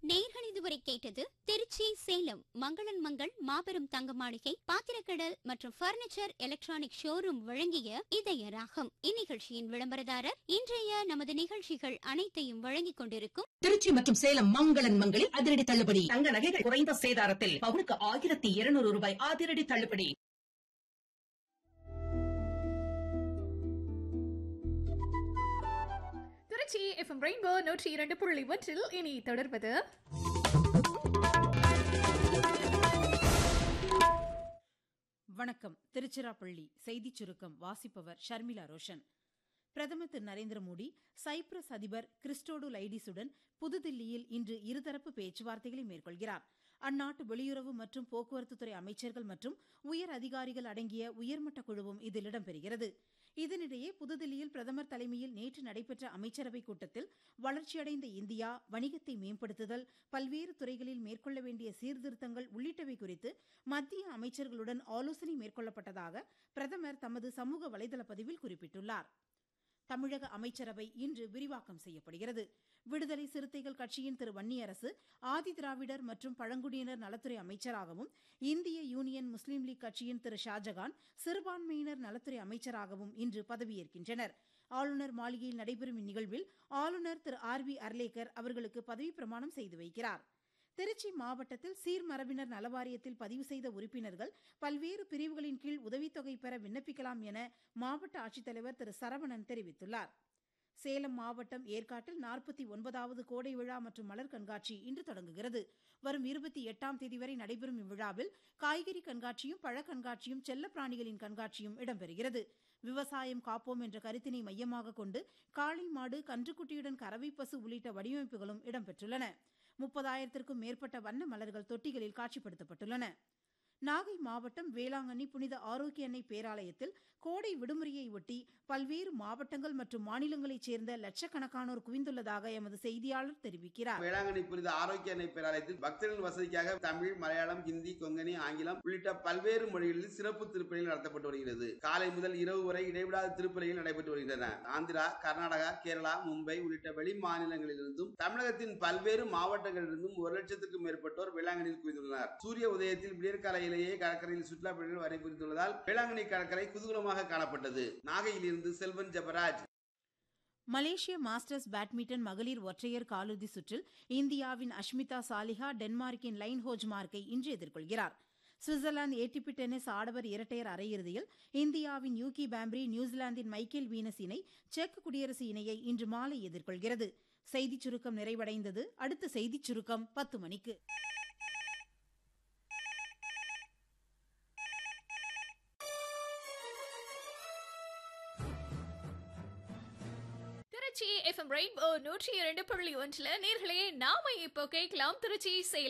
நேர்கள் இதுவரை கேட்டது திருச்சி சேலம் மங்களன் மங்கள் மாபெரும் தங்க மாளிகை பாத்திரக்கடல் மற்றும் பர்னிச்சர் எலக்ட்ரானிக் ஷோரூம் வழங்கிய இதய ராகம் இந்நிகழ்ச்சியின் விளம்பரதாரர் இன்றைய நமது நிகழ்ச்சிகள் அனைத்தையும் வழங்கிக் கொண்டிருக்கும் திருச்சி மற்றும் சேலம் மங்களன் மங்களில் அதிரடி தள்ளுபடி தங்க நகைகள் குறைந்த சேதாரத்தில் பவுனுக்கு ஆயிரத்தி இருநூறு ரூபாய் அதிரடி தள்ளுபடி திருச்சி எஃப்எம் ரெயின்போ நூற்றி இரண்டு புள்ளி ஒன்றில் இனி தொடர்வது வணக்கம் திருச்சிராப்பள்ளி செய்திச் சுருக்கம் வாசிப்பவர் ஷர்மிளா ரோஷன் பிரதமர் திரு நரேந்திர மோடி சைப்ரஸ் அதிபர் கிறிஸ்டோடு லைடிஸுடன் புதுதில்லியில் இன்று இருதரப்பு பேச்சுவார்த்தைகளை மேற்கொள்கிறார் அந்நாட்டு வெளியுறவு மற்றும் போக்குவரத்துத்துறை அமைச்சர்கள் மற்றும் உயர் அதிகாரிகள் அடங்கிய உயர்மட்ட குழுவும் இதில் இடம்பெறுகிறது இதனிடையே புதுதில்லியில் பிரதமர் தலைமையில் நேற்று நடைபெற்ற அமைச்சரவைக் கூட்டத்தில் வளர்ச்சியடைந்த இந்தியா வணிகத்தை மேம்படுத்துதல் பல்வேறு துறைகளில் மேற்கொள்ள வேண்டிய சீர்திருத்தங்கள் உள்ளிட்டவை குறித்து மத்திய அமைச்சர்களுடன் ஆலோசனை மேற்கொள்ளப்பட்டதாக பிரதமர் தமது சமூக வலைதள பதிவில் குறிப்பிட்டுள்ளார் தமிழக அமைச்சரவை இன்று விரிவாக்கம் செய்யப்படுகிறது விடுதலை சிறுத்தைகள் கட்சியின் திரு வன்னியரசு ஆதிதிராவிடர் மற்றும் பழங்குடியினர் நலத்துறை அமைச்சராகவும் இந்திய யூனியன் முஸ்லீம் லீக் கட்சியின் திரு ஷாஜகான் சிறுபான்மையினர் நலத்துறை அமைச்சராகவும் இன்று பதவியேற்கின்றனர் ஆளுநர் மாளிகையில் நடைபெறும் இந்நிகழ்வில் ஆளுநர் திரு ஆர் வி அர்லேக்கர் அவர்களுக்கு பதவிப் பிரமாணம் செய்து வைக்கிறார் திருச்சி மாவட்டத்தில் சீர்மரபினர் நலவாரியத்தில் பதிவு செய்த உறுப்பினர்கள் பல்வேறு பிரிவுகளின் கீழ் உதவித்தொகை பெற விண்ணப்பிக்கலாம் என மாவட்ட ஆட்சித்தலைவர் திரு சரவணன் தெரிவித்துள்ளார் சேலம் மாவட்டம் ஏற்காட்டில் நாற்பத்தி ஒன்பதாவது கோடை விழா மற்றும் மலர் கண்காட்சி இன்று தொடங்குகிறது வரும் இருபத்தி எட்டாம் தேதி வரை நடைபெறும் இவ்விழாவில் காய்கறி கண்காட்சியும் பழ கண்காட்சியும் செல்லப் பிராணிகளின் கண்காட்சியும் இடம்பெறுகிறது விவசாயம் காப்போம் என்ற கருத்தினை மையமாக கொண்டு காளை மாடு கன்றுக்குட்டியுடன் கறவை பசு உள்ளிட்ட வடிவமைப்புகளும் இடம்பெற்றுள்ளன முப்பதாயிரத்திற்கும் மேற்பட்ட வண்ண மலர்கள் தொட்டிகளில் காட்சிப்படுத்தப்பட்டுள்ளன நாகை மாவட்டம் வேளாங்கண்ணி புனித ஆரோக்கிய அன்னை பேராலயத்தில் கோடை விடுமுறையை ஒட்டி பல்வேறு மாவட்டங்கள் மற்றும் மாநிலங்களைச் சேர்ந்த லட்சக்கணக்கானோர் குவிந்துள்ளதாக எமது செய்தியாளர் தெரிவிக்கிறார் வேளாங்கண்ணி புனித ஆரோக்கிய அன்னை பேராலயத்தில் பக்தர்கள் வசதிக்காக தமிழ் மலையாளம் ஹிந்தி கொங்கணி ஆங்கிலம் உள்ளிட்ட பல்வேறு மொழிகளில் சிறப்பு திருப்பலிகள் நடத்தப்பட்டு வருகிறது காலை முதல் இரவு வரை இடைவிடாத திருப்பலிகள் நடைபெற்று வருகின்றன ஆந்திரா கர்நாடகா கேரளா மும்பை உள்ளிட்ட வெளி மாநிலங்களிலிருந்தும் தமிழகத்தின் பல்வேறு மாவட்டங்களிலிருந்தும் ஒரு லட்சத்துக்கும் மேற்பட்டோர் வேளாங்கண்ணியில் குவிந்துள்ளனர் சூரிய உதயத்தில் விடியற்காலையிலேயே கடற்கரையில் சுற்றுலா பயணிகள் வரை புரிந்துள்ளதால் வேளாங்கண்ணி கடற்கரை குதூகலமாக காணப்பட்டது நாகையில் இருந்து செல்வன் ஜபராஜ் மலேசிய மாஸ்டர்ஸ் பேட்மிண்டன் மகளிர் ஒற்றையர் காலிறுதி சுற்றில் இந்தியாவின் அஷ்மிதா சாலிஹா டென்மார்க்கின் லைன் ஹோஜ்மார்க்கை இன்று எதிர்கொள்கிறார் சுவிட்சர்லாந்து ஏடிபி டென்னிஸ் ஆடவர் இரட்டையர் அரையிறுதியில் இந்தியாவின் யூகி பாம்ப்ரி நியூசிலாந்தின் மைக்கேல் வீனஸ் இணை செக் குடியரசு இணையை இன்று மாலை எதிர்கொள்கிறது செய்திச் சுருக்கம் நிறைவடைந்தது அடுத்த செய்திச் சுருக்கம் பத்து மணிக்கு திருச்சி எஃப்எம் ரெயின்போ நூற்றி இரண்டு புள்ளி ஒன்றில் நேர்களே நாம இப்போ கேட்கலாம் திருச்சி சேலம்